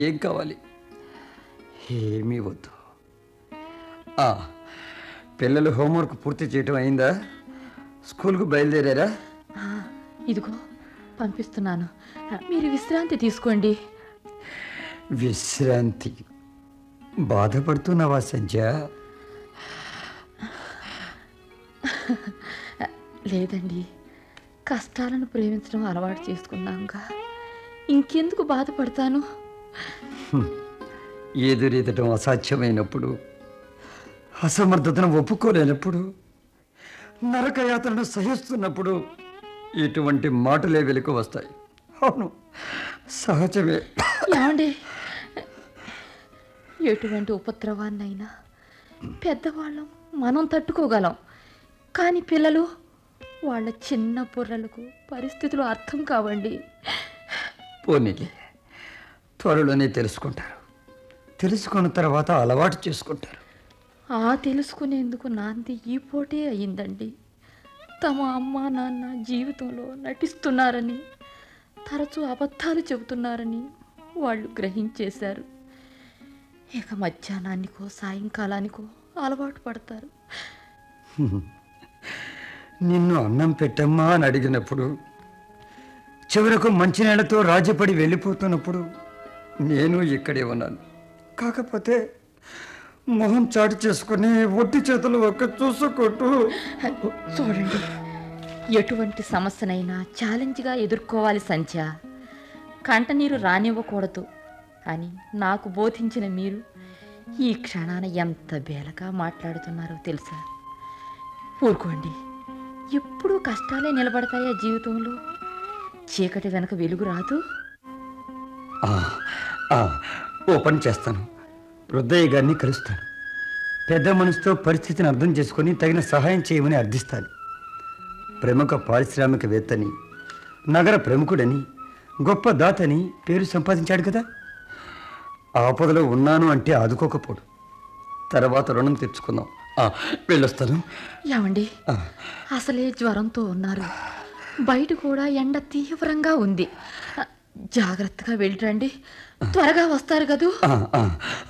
ఏం కావాలి ఏమీ వద్దు ఆ, పిల్లలు హోంవర్క్ పూర్తి చేయటం అయిందా స్కూల్కు బయలుదేరారా ఆ, ఇదిగో పంపిస్తున్నాను మీరు విశ్రాంతి తీసుకోండి విశ్రాంతి బాధపడుతున్నావా సంధ్య లేదండి కష్టాలను ప్రేమించడం అలవాటు చేసుకున్నాంగా ఇంకెందుకు బాధపడతాను ఎదురెదటం అసాధ్యమైనప్పుడు అసమర్థతను ఒప్పుకోలేనప్పుడు నరకయాత్రను సహిస్తున్నప్పుడు ఇటువంటి మాటలే వెలుకు వస్తాయి అవును సహజమే ఏమండి ఎటువంటి ఉపద్రవాన్నైనా పెద్దవాళ్ళం మనం తట్టుకోగలం కానీ పిల్లలు వాళ్ళ చిన్న బుర్రలకు పరిస్థితులు అర్థం కావండి పోనీలే త్వరలోనే తెలుసుకుంటారు తెలుసుకున్న తర్వాత అలవాటు చేసుకుంటారు ఆ తెలుసుకునేందుకు నాంది ఈ పోటే అయిందండి తమ అమ్మ నాన్న జీవితంలో నటిస్తున్నారని తరచూ అబద్ధాలు చెబుతున్నారని వాళ్ళు గ్రహించేశారు ఇక మధ్యాహ్నానికో సాయంకాలానికో అలవాటు పడతారు నిన్ను అన్నం పెట్టమ్మా అని అడిగినప్పుడు చివరకు మంచినీళ్ళతో రాజపడి వెళ్ళిపోతున్నప్పుడు నేను ఇక్కడే ఉన్నాను కాకపోతే మొహం చాటు చేసుకుని ఒట్టి చేతులు ఒక్క చూసుకుంటూ చూడండి ఎటువంటి సమస్యనైనా ఛాలెంజ్గా ఎదుర్కోవాలి సంధ్య కంటనీరు రానివ్వకూడదు అని నాకు బోధించిన మీరు ఈ క్షణాన ఎంత బేలగా మాట్లాడుతున్నారో తెలుసా ఊరుకోండి ఎప్పుడూ కష్టాలే నిలబడతాయా జీవితంలో చీకటి వెనక వెలుగు రాదు ఆ, ఆ, ఓ పని చేస్తాను రుద్దయ్య గారిని కలుస్తాను పెద్ద మనసుతో పరిస్థితిని అర్థం చేసుకొని తగిన సహాయం చేయమని అర్థిస్తాను ప్రముఖ పారిశ్రామికవేత్తని నగర ప్రముఖుడని గొప్ప దాతని పేరు సంపాదించాడు కదా ఆపదలో ఉన్నాను అంటే ఆదుకోకపోడు తర్వాత రుణం తెచ్చుకుందాం ఆ, వెళ్ళొస్తాను ఏమండి ఆ, అసలే జ్వరంతో ఉన్నారు బయట కూడా ఎండ తీవ్రంగా ఉంది జాగ్రత్తగా వెళ్ళిరండి త్వరగా వస్తారు కదూ ఆ, ఆ,